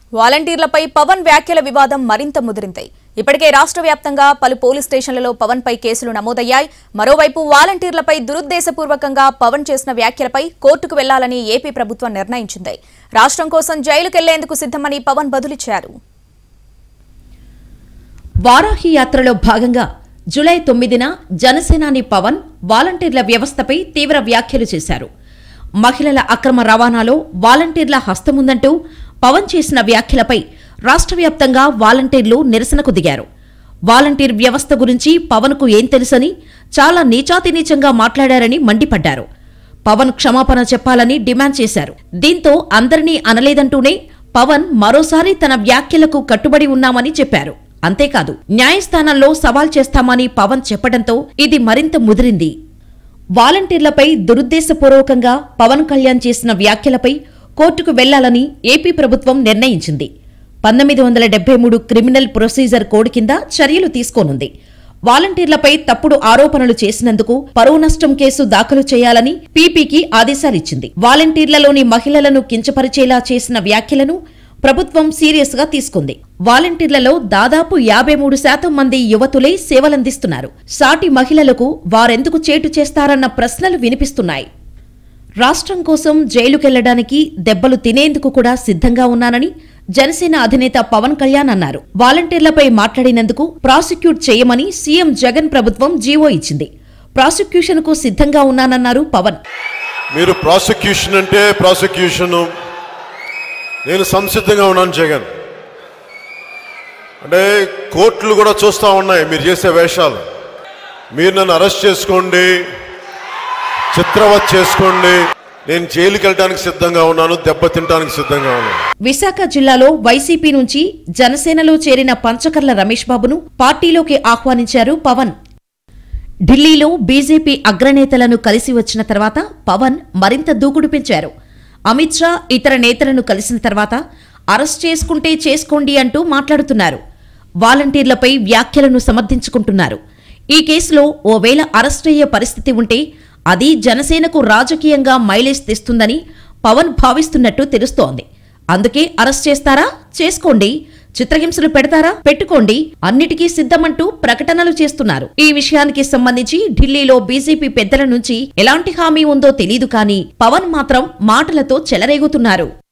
వాలంటీర్లపై పవన్ వ్యాఖ్యల వివాదం మరింత ముదిరింది ఇప్పటికే రాష్ట్ర వ్యాప్తంగా పలు పోలీస్ స్టేషన్లలో పవన్ పై కేసులు నమోదయ్యాయి మరోవైపు వాలంటీర్లపై దురుద్దేశపూర్వకంగా పవన్ చేసిన వ్యాఖ్యలపై కోర్టుకు వెళ్లాలని ఏపీ ప్రభుత్వం నిర్ణయించింది రాష్ట్రం కోసం జైలుకెళ్లేందుకు సిద్ధమని పవన్ బదులిచ్చారు వారాహి యాత్రలో భాగంగా జులై తొమ్మిదిన జనసేనాని పవన్ వాలంటీర్ల వ్యవస్థపై తీవ్ర వ్యాఖ్యలు చేశారు మహిళల అక్రమ రవాణాలో వాలంటీర్ల హస్తముందంటూ పవన్ చేసిన వ్యాఖ్యలపై రాష్ట్ర వ్యాప్తంగా వాలంటీర్లు నిరసనకు దిగారు వాలంటీర్ వ్యవస్థ గురించి పవన్కు ఏం తెలుసని చాలా నీచాతి నీచంగా మాట్లాడారని మండిపడ్డారు పవన్ క్షమాపణ చెప్పాలని డిమాండ్ చేశారు దీంతో అందరినీ అనలేదంటూనే పవన్ మరోసారి తన వ్యాఖ్యలకు కట్టుబడి ఉన్నామని చెప్పారు అంతేకాదు న్యాయస్థానంలో సవాల్ చేస్తామని పవన్ చెప్పడంతో ఇది మరింత ముదిరింది వాలంటీర్లపై దురుద్దేశపూర్వకంగా పవన్ కళ్యాణ్ చేసిన వ్యాఖ్యలపై కోర్టుకు వెళ్లాలని ఏపీ ప్రభుత్వం నిర్ణయించింది పంతొమ్మిది వందల డెబ్బై మూడు క్రిమినల్ ప్రొసీజర్ కోడ్ కింద చర్యలు తీసుకోనుంది వాలంటీర్లపై తప్పుడు ఆరోపణలు చేసినందుకు పరువు నష్టం కేసు దాఖలు చేయాలని పీపీకి ఆదేశాలిచ్చింది వాలంటీర్లలోని మహిళలను కించపరిచేలా చేసిన వ్యాఖ్యలను ప్రభుత్వం సీరియస్ గా తీసుకుంది వాలంటీర్లలో దాదాపు యాభై మూడు శాతం మంది యువతులే సేవలందిస్తున్నారు సాటి మహిళలకు వారెందుకు చేటు చేస్తారన్న ప్రశ్నలు వినిపిస్తున్నాయి రాష్ట్రం కోసం జైలుకెళ్లడానికి దెబ్బలు తినేందుకు కూడా సిద్ధంగా ఉన్నానని జనసేన అధినేత పవన్ కళ్యాణ్ అన్నారు వాలంటీర్లపై మాట్లాడినందుకు ప్రాసిక్యూట్ చేయమని సీఎం జగన్ ప్రభుత్వం జీవో ఇచ్చింది ప్రాసిక్యూషన్కు సిద్ధంగా ఉన్నానన్నారు పవన్ మీరు ప్రాసిక్యూషన్ అంటే ప్రాసిక్యూషను నేను సంసిద్ధంగా ఉన్నాను జగన్ అంటే కోర్టులు కూడా చూస్తూ ఉన్నాయి మీరు చేసే వేషాలు మీరు నన్ను అరెస్ట్ చేసుకోండి చిత్రవత్ చేసుకోండి నేను జైలుకి వెళ్ళడానికి సిద్ధంగా ఉన్నాను దెబ్బతింటానికి సిద్ధంగా ఉన్నాను విశాఖ జిల్లాలో వైసీపీ నుంచి జనసేనలో చేరిన పంచకర్ల రమేష్ బాబును పార్టీలోకి ఆహ్వానించారు పవన్ ఢిల్లీలో బీజేపీ అగ్రనేతలను కలిసి వచ్చిన తర్వాత పవన్ మరింత దూకుడు పెంచారు అమిత్ షా ఇతర నేతలను కలిసిన తర్వాత అరెస్ట్ చేసుకుంటే చేసుకోండి అంటూ మాట్లాడుతున్నారు వాలంటీర్లపై వ్యాఖ్యలను సమర్థించుకుంటున్నారు ఈ కేసులో ఓవేళ అరెస్ట్ అయ్యే పరిస్థితి ఉంటే అది జనసేనకు రాజకీయంగా మైలేజ్ తెస్తుందని పవన్ భావిస్తున్నట్టు తెలుస్తోంది అందుకే అరెస్ట్ చేస్తారా చేసుకోండి చిత్రహింసలు పెడతారా పెట్టుకోండి అన్నిటికీ సిద్ధమంటూ ప్రకటనలు చేస్తున్నారు ఈ విషయానికి సంబంధించి ఢిల్లీలో బీజేపీ పెద్దల నుంచి ఎలాంటి హామీ ఉందో తెలీదు కానీ పవన్ మాత్రం మాటలతో చెలరేగుతున్నారు